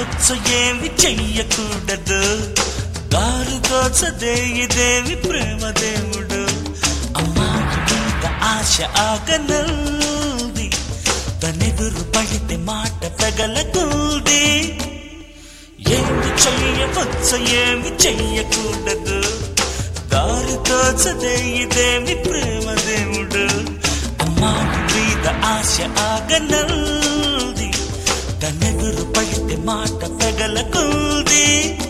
పుచ్చ ఏమి చెయ్యకూడదు దారు దోచదే ఇదేమి ప్రేమ దేవుడు అమ్మాయి మీద ఆశ ఆగనంది తనెదురు పడితే మాట తగలకుంది ఏమి చెయ్యవచ్చ ఏమి చెయ్యకూడదు దారి తోచదే ఇదేమి ప్రేమ దేవుడు అమ్మాయి మీద ఆశ ఆగనంది తనెదురు పడితే మాట తగలకుంది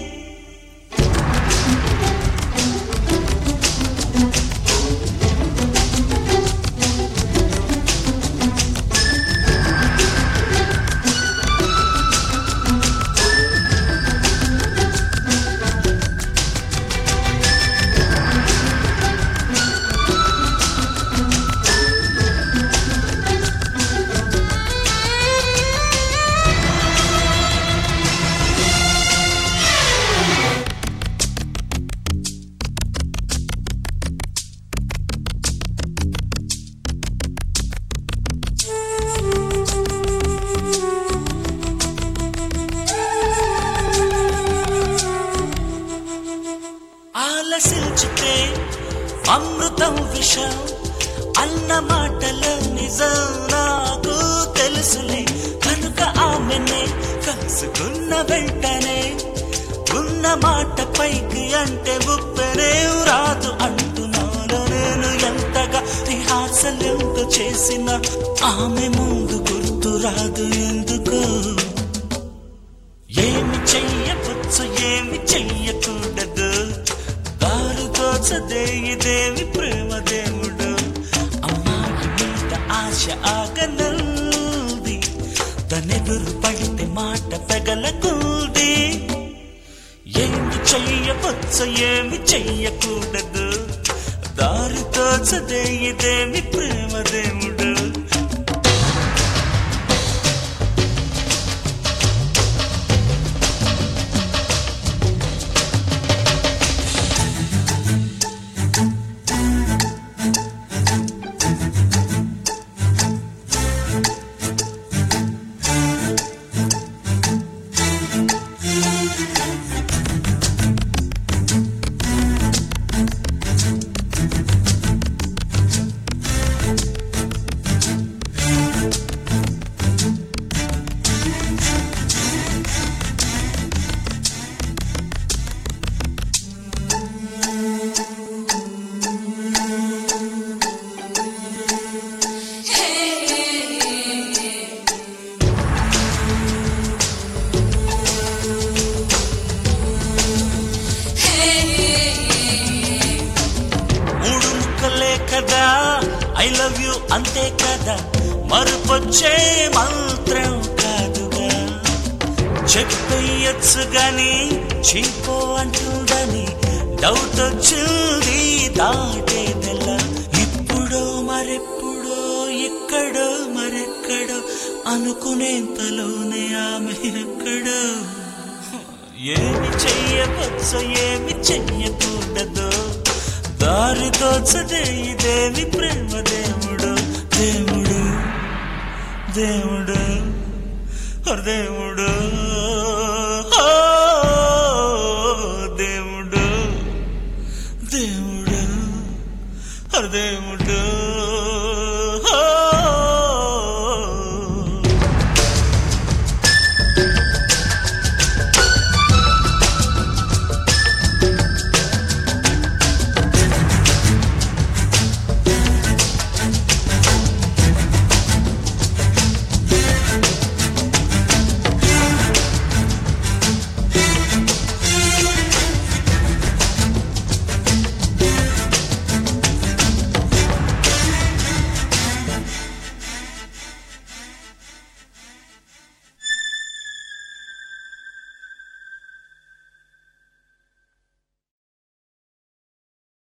ఆలసించితే అమృతం విషం అన్న మాటలో నిజం నాకు తెలుసులే కనుక ఆమెనే కలుసుకున్న వెంటనే ఉన్న మాట పైకి అంటే ఉప్పెనే రాదు అంటున్నాను నేను ఎంతగా రిహార్సల్ ఎంత చేసినా ఆమె ముందు గుర్తు రాదు ఎందుకో ఏమి చెయ్యవచ్చు ఏమి చెయ్యకూడదు దారు తోచదే ఇదేమి ప్రేమ దేవుడు అమ్మాయి మీద ఆశ ఆగనంది తనెదురు పడితే మాట తగలకుంది ఏమి చెయ్యవచ్చు ఏమి చెయ్యకూడదు దారి తోచదే ఇదేమి ప్రేమ దేవుడు మూడు ముక్కలే కదా ఐ లవ్ యు అంతే కదా మరుపొచ్చే మంత్రం కాదుగా చెప్పేయచ్చు గాని చీపో అంటుందని డౌట్ వచ్చింది దాటేదెల్ల ఇప్పుడో మరెప్పుడో ఎక్కడో మరెక్కడో అనుకునేంతలోనే ఆమె ఎక్కడో ఏమి చెయ్యవచ్చో ఏమి చెయ్యకూడదు దారి దోచదే ఇదేమి ప్రేమ దేవుడు దేవుడు దేవుడు ఓ దేవుడు